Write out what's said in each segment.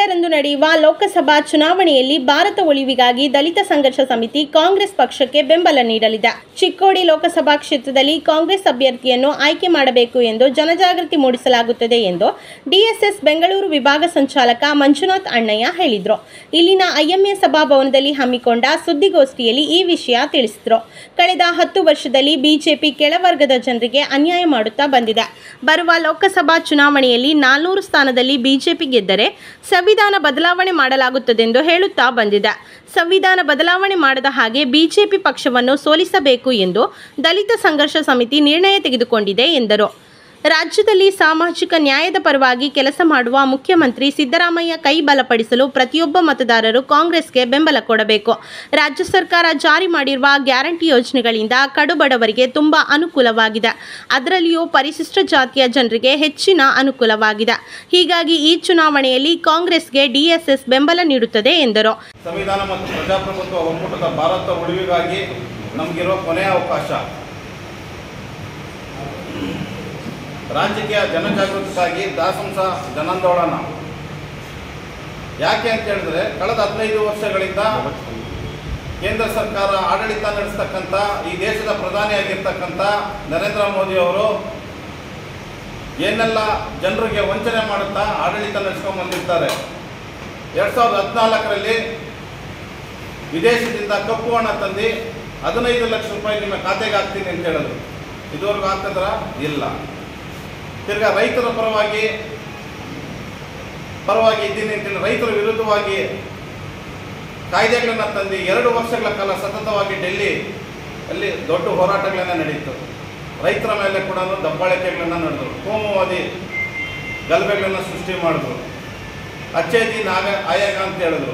ಹದಿನೈದರಂದು ನಡೆಯುವ ಲೋಕಸಭಾ ಚುನಾವಣೆಯಲ್ಲಿ ಭಾರತ ಉಳಿವಿಗಾಗಿ ದಲಿತ ಸಂಘರ್ಷ ಸಮಿತಿ ಕಾಂಗ್ರೆಸ್ ಪಕ್ಷಕ್ಕೆ ಬೆಂಬಲ ನೀಡಲಿದೆ ಚಿಕ್ಕೋಡಿ ಲೋಕಸಭಾ ಕ್ಷೇತ್ರದಲ್ಲಿ ಕಾಂಗ್ರೆಸ್ ಅಭ್ಯರ್ಥಿಯನ್ನು ಆಯ್ಕೆ ಮಾಡಬೇಕು ಎಂದು ಜನಜಾಗೃತಿ ಮೂಡಿಸಲಾಗುತ್ತದೆ ಎಂದು ಡಿಎಸ್ಎಸ್ ಬೆಂಗಳೂರು ವಿಭಾಗ ಸಂಚಾಲಕ ಮಂಜುನಾಥ್ ಅಣ್ಣಯ್ಯ ಹೇಳಿದರು ಇಲ್ಲಿನ ಐಎಂಎ ಸಭಾಭವನದಲ್ಲಿ ಹಮ್ಮಿಕೊಂಡ ಸುದ್ದಿಗೋಷ್ಠಿಯಲ್ಲಿ ಈ ವಿಷಯ ತಿಳಿಸಿದರು ಕಳೆದ ಹತ್ತು ವರ್ಷದಲ್ಲಿ ಬಿಜೆಪಿ ಕೆಳವರ್ಗದ ಜನರಿಗೆ ಅನ್ಯಾಯ ಮಾಡುತ್ತಾ ಬಂದಿದೆ ಬರುವ ಲೋಕಸಭಾ ಚುನಾವಣೆಯಲ್ಲಿ ನಾಲ್ನೂರು ಸ್ಥಾನದಲ್ಲಿ ಬಿಜೆಪಿ ಗೆದ್ದರೆ ಸಂವಿಧಾನ ಬದಲಾವಣೆ ಮಾಡಲಾಗುತ್ತದೆಂದು ಹೇಳುತ್ತಾ ಬಂದಿದೆ ಸಂವಿಧಾನ ಬದಲಾವಣೆ ಮಾಡದ ಹಾಗೆ ಬಿಜೆಪಿ ಪಕ್ಷವನ್ನು ಸೋಲಿಸಬೇಕು ಎಂದು ದಲಿತ ಸಂಘರ್ಷ ಸಮಿತಿ ನಿರ್ಣಯ ತೆಗೆದುಕೊಂಡಿದೆ ಎಂದರು ರಾಜ್ಯದಲ್ಲಿ ಸಾಮಾಜಿಕ ನ್ಯಾಯದ ಪರವಾಗಿ ಕೆಲಸ ಮಾಡುವ ಮುಖ್ಯಮಂತ್ರಿ ಸಿದ್ದರಾಮಯ್ಯ ಕೈ ಬಲಪಡಿಸಲು ಪ್ರತಿಯೊಬ್ಬ ಮತದಾರರು ಕಾಂಗ್ರೆಸ್ಗೆ ಬೆಂಬಲ ಕೊಡಬೇಕು ರಾಜ್ಯ ಸರ್ಕಾರ ಜಾರಿ ಮಾಡಿರುವ ಗ್ಯಾರಂಟಿ ಯೋಜನೆಗಳಿಂದ ಕಡುಬಡವರಿಗೆ ತುಂಬ ಅನುಕೂಲವಾಗಿದೆ ಅದರಲ್ಲಿಯೂ ಪರಿಶಿಷ್ಟ ಜಾತಿಯ ಜನರಿಗೆ ಹೆಚ್ಚಿನ ಅನುಕೂಲವಾಗಿದೆ ಹೀಗಾಗಿ ಈ ಚುನಾವಣೆಯಲ್ಲಿ ಕಾಂಗ್ರೆಸ್ಗೆ ಡಿಎಸ್ಎಸ್ ಬೆಂಬಲ ನೀಡುತ್ತದೆ ಎಂದರು ಸಂವಿಧಾನ ಮತ್ತು ಪ್ರಜಾಪ್ರಭುತ್ವ ಒಕ್ಕೂಟದ ಭಾರತ ಉಳಿವಿಗಾಗಿ ನಮಗಿರುವ ಕೊನೆಯ ಅವಕಾಶ ರಾಜಕೀಯ ಜನಜಾಗೃತಿಗಾಗಿ ದಾಸಂಸ ಜನಾಂದೋಲನ ಯಾಕೆ ಅಂತ ಹೇಳಿದ್ರೆ ಕಳೆದ ಹದಿನೈದು ವರ್ಷಗಳಿಂದ ಕೇಂದ್ರ ಸರ್ಕಾರ ಆಡಳಿತ ನಡೆಸ್ತಕ್ಕಂಥ ಈ ದೇಶದ ಪ್ರಧಾನಿಯಾಗಿರ್ತಕ್ಕಂಥ ನರೇಂದ್ರ ಮೋದಿ ಅವರು ಏನೆಲ್ಲ ಜನರಿಗೆ ವಂಚನೆ ಮಾಡುತ್ತಾ ಆಡಳಿತ ನಡೆಸ್ಕೊಂಡು ಬಂದಿರ್ತಾರೆ ಎರಡು ಸಾವಿರದ ಹದಿನಾಲ್ಕರಲ್ಲಿ ವಿದೇಶದಿಂದ ಕಪ್ಪು ಹಣ ತಂದು ಹದಿನೈದು ಲಕ್ಷ ರೂಪಾಯಿ ನಿಮ್ಮ ಖಾತೆಗೆ ಹಾಕ್ತೀನಿ ಅಂತ ಹೇಳಿದ್ರು ಇದುವರೆಗೂ ಹಾಕಿದ್ರ ಇಲ್ಲ ತಿರ್ಗಾ ರೈತರ ಪರವಾಗಿ ಪರವಾಗಿ ಇದ್ದೀನಿ ಅಂತೇಳಿ ರೈತರ ವಿರುದ್ಧವಾಗಿ ಕಾಯ್ದೆಗಳನ್ನು ತಂದು ಎರಡು ವರ್ಷಗಳ ಕಾಲ ಸತತವಾಗಿ ಡೆಲ್ಲಿ ಅಲ್ಲಿ ದೊಡ್ಡ ಹೋರಾಟಗಳನ್ನು ನಡೆಯಿತು ರೈತರ ಮೇಲೆ ಕೂಡ ದಬ್ಬಾಳಿಕೆಗಳನ್ನು ನಡೆದರು ಕೋಮುವಾದಿ ಗಲಭೆಗಳನ್ನು ಸೃಷ್ಟಿ ಮಾಡಿದ್ರು ಅಚ್ಚೇದಿ ನಾಗ ಆಯೋಗ ಅಂತ ಹೇಳಿದ್ರು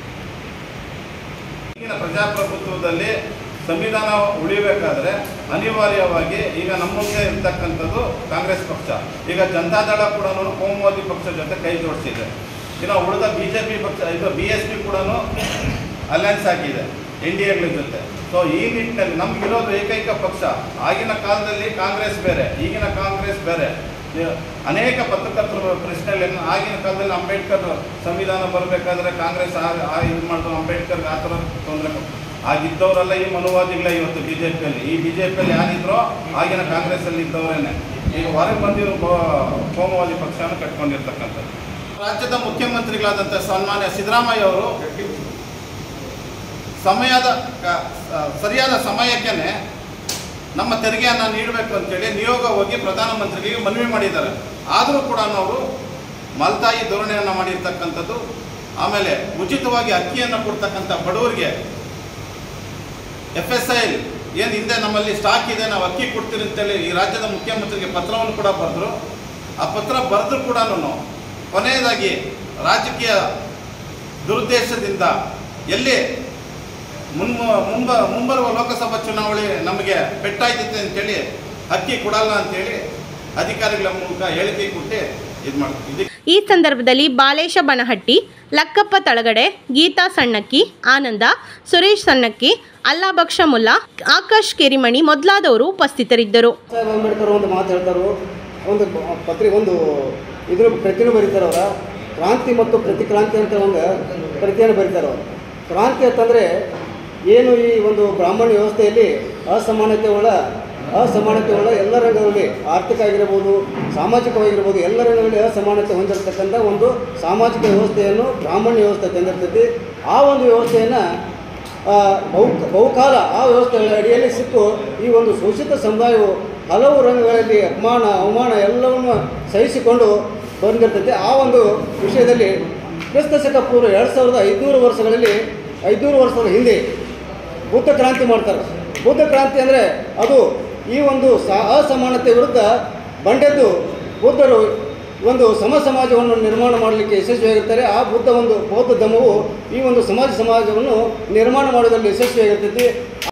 ಈಗಿನ ಪ್ರಜಾಪ್ರಭುತ್ವದಲ್ಲಿ ಸಂವಿಧಾನ ಉಳಿಬೇಕಾದ್ರೆ ಅನಿವಾರ್ಯವಾಗಿ ಈಗ ನಮ್ಮ ಮುಂದೆ ಇರ್ತಕ್ಕಂಥದ್ದು ಕಾಂಗ್ರೆಸ್ ಪಕ್ಷ ಈಗ ಜನತಾದಳ ಕೂಡ ಕೋಮುವಾದಿ ಪಕ್ಷ ಜೊತೆ ಕೈ ಜೋಡಿಸಿದೆ ಇನ್ನು ಉಳಿದ ಬಿ ಜೆ ಪಿ ಪಕ್ಷ ಇದು ಬಿ ಎಸ್ ಪಿ ಕೂಡ ಅಲಯನ್ಸ್ ಆಗಿದೆ ಎನ್ ಡಿ ಎಗಳ ಜೊತೆ ಸೊ ಈ ನಿಟ್ಟಿನಲ್ಲಿ ನಮಗಿರೋದು ಏಕೈಕ ಪಕ್ಷ ಆಗಿನ ಕಾಲದಲ್ಲಿ ಕಾಂಗ್ರೆಸ್ ಬೇರೆ ಈಗಿನ ಕಾಂಗ್ರೆಸ್ ಬೇರೆ ಇ- ಅನೇಕ ಪತ್ರಕರ್ತರು ಪ್ರಶ್ನೆಗಳನ್ನು ಆಗಿನ ಕಾಲದಲ್ಲಿ ಅಂಬೇಡ್ಕರ್ ಸಂವಿಧಾನ ಬರಬೇಕಾದ್ರೆ ಕಾಂಗ್ರೆಸ್ ಆ- ಆ ಇದು ಮಾಡಿದ್ರು ಅಂಬೇಡ್ಕರ್ಗೆ ಆ ಥರ ತೊಂದರೆ ಕೊಟ್ಟು ಆಗಿದ್ದವರೆಲ್ಲ ಈ ಮನುವಾದಿಗಳೇ ಇವತ್ತು ಬಿ ಜೆ ಪಿಯಲ್ಲಿ ಈ ಬಿ ಜೆ ಪಿಯಲ್ಲಿ ಯಾರಿದ್ರೋ ಆಗಿನ ಕಾಂಗ್ರೆಸ್ಸಲ್ಲಿ ಇದ್ದವರೇನೆ ಈಗ ಹೊರಗೆ ಬಂದಿರೋ ಕೋ- ಕೋಮುವಾದಿ ಪಕ್ಷವನ್ನು ಕಟ್ಕೊಂಡಿರ್ತಕ್ಕಂಥದ್ದು ರಾಜ್ಯದ ಮುಖ್ಯಮಂತ್ರಿಗಳಾದಂಥ ಸನ್ಮಾನ್ಯ ಸಿದ್ದರಾಮಯ್ಯ ಅವರು ಸಮಯದ ಕ- ಸ- ಸರಿಯಾದ ಸಮಯಕ್ಕೆ ನಮ್ಮ ತೆರಿಗೆಯನ್ನು ನೀಡಬೇಕು ಅಂತೇಳಿ ನಿಯೋಗ ಹೋಗಿ ಪ್ರಧಾನಮಂತ್ರಿಗೆ ಮನವಿ ಮಾಡಿದ್ದಾರೆ ಆದರೂ ಕೂಡ ಅವರು ಮಲ್ತಾಯಿ ಧೋರಣೆಯನ್ನು ಮಾಡಿರ್ತಕ್ಕಂಥದ್ದು ಆಮೇಲೆ ಉಚಿತವಾಗಿ ಅಕ್ಕಿಯನ್ನು ಕೊಡ್ತಕ್ಕಂಥ ಬಡವರಿಗೆ ಎಫ್ ಎಸ್ ಐ ಏನು ಹಿಂದೆ ನಮ್ಮಲ್ಲಿ ಸ್ಟಾಕ್ ಇದೆ ನಾವು ಅಕ್ಕಿ ಕೊಡ್ತೀರಿ ಅಂತೇಳಿ ಈ ರಾಜ್ಯದ ಮುಖ್ಯಮಂತ್ರಿಗೆ ಪತ್ರವನ್ನು ಕೂಡ ಬರೆದ್ರು ಆ ಪತ್ರ ಬರೆದ್ರು ಕೂಡ ಕೊನೆಯದಾಗಿ ರಾಜಕೀಯ ದುರುದ್ದೇಶದಿಂದ ಎಲ್ಲಿ ಮುನ್ ಮುಂಬ ಮುಂಬರುವ ಲೋಕಸಭಾ ಚುನಾವಣೆ ನಮಗೆ ಪೆಟ್ಟಾಯ್ತೈತೆ ಅಂತೇಳಿ ಅಕ್ಕಿ ಕೊಡಲ್ಲ ಅಂತೇಳಿ ಅಧಿಕಾರಿಗಳ ಮೂಲಕ ಹೇಳಿಕೆ ಕೊಟ್ಟು ಇದು ಮಾಡ್ತೀವಿ ಇದಕ್ಕೆ ಈ ಸಂದರ್ಭದಲ್ಲಿ ಬಾಲೇಶ ಬನಹಟ್ಟಿ ಲಕ್ಕಪ್ಪ ತಳಗಡೆ ಗೀತಾ ಸಣ್ಣಕ್ಕಿ ಆನಂದ ಸುರೇಶ್ ಸಣ್ಣಕ್ಕಿ ಅಲ್ಲಾಬಕ್ಷ ಮುಲ್ಲಾ ಆಕಾಶ್ ಕೆರಿಮಣಿ ಮೊದಲಾದವರು ಉಪಸ್ಥಿತರಿದ್ದರು ಸಾಹೇಬ್ ಅಂಬೇಡ್ಕರ್ ಒಂದು ಮಾತು ಹೇಳ್ತಾರೆ ಒಂದು ಪತ್ರಿಕೆ ಒಂದು ಇದ್ರ ಪ್ರತಿನೂ ಬರೀತಾರೆ ಅವರ ಕ್ರಾಂತಿ ಮತ್ತು ಪ್ರತಿಕ್ರಾಂತಿ ಅಂತ ಒಂದು ಪ್ರತಿಯನ್ನು ಬರೀತಾರೆ ಅವರು ಕ್ರಾಂತಿ ಅಂತಂದರೆ ಏನು ಈ ಒಂದು ಬ್ರಾಹ್ಮಣ ವ್ಯವಸ್ಥೆಯಲ್ಲಿ ಅಸಮಾನತೆ ಒಳ ಅಸಮಾನತೆ ಒಳ ಎಲ್ಲ ರಂಗಗಳಲ್ಲಿ ಆರ್ಥಿಕ ಆಗಿರ್ಬೋದು ಸಾಮಾಜಿಕವಾಗಿರ್ಬೋದು ಎಲ್ಲ ರಂಗಗಳಲ್ಲಿ ಅಸಮಾನತೆ ಹೊಂದಿರತಕ್ಕಂಥ ಒಂದು ಸಾಮಾಜಿಕ ವ್ಯವಸ್ಥೆಯನ್ನು ಬ್ರಾಹ್ಮಣ್ಯ ವ್ಯವಸ್ಥೆ ತಂದಿರ್ತೈತಿ ಆ ಒಂದು ವ್ಯವಸ್ಥೆಯನ್ನು ಆ, ಬಹು ಬಹುಕಾಲ ಆ ವ್ಯವಸ್ಥೆಗಳ ಅಡಿಯಲ್ಲಿ ಸಿಕ್ಕು ಈ ಒಂದು ಶೋಷಿತ ಸಮುದಾಯವು ಹಲವು ರಂಗಗಳಲ್ಲಿ ಅಪಮಾನ ಅವಮಾನ ಎಲ್ಲವನ್ನು ಸಹಿಸಿಕೊಂಡು ಬಂದಿರ್ತೈತೆ ಆ ಒಂದು ವಿಷಯದಲ್ಲಿ ಕ್ರಿಸ್ತ ಶಕ ಪೂರ್ವ ಎರಡು ಸಾವಿರದ ಐದುನೂರು ವರ್ಷಗಳಲ್ಲಿ ಐದುನೂರು ವರ್ಷಗಳ ಹಿಂದೆ ಬುದ್ಧ ಕ್ರಾಂತಿ ಮಾಡ್ತಾರೆ ಬುದ್ಧ ಕ್ರಾಂತಿ ಅಂದರೆ ಅದು ಈ ಒಂದು ಸ ಅಸಮಾನತೆ ವಿರುದ್ಧ ಬಂಡೆದ್ದು ಬುದ್ಧರು ಒಂದು ಸಮ ಸಮಾಜವನ್ನು ನಿರ್ಮಾಣ ಮಾಡಲಿಕ್ಕೆ ಯಶಸ್ವಿಯಾಗಿರ್ತಾರೆ ಆ ಬುದ್ಧ ಒಂದು ಬೌದ್ಧ ಧರ್ಮವು ಈ ಒಂದು ಸಮಾಜ ಸಮಾಜವನ್ನು ನಿರ್ಮಾಣ ಮಾಡೋದ್ರಲ್ಲಿ ಯಶಸ್ವಿಯಾಗಿರ್ತೈತಿ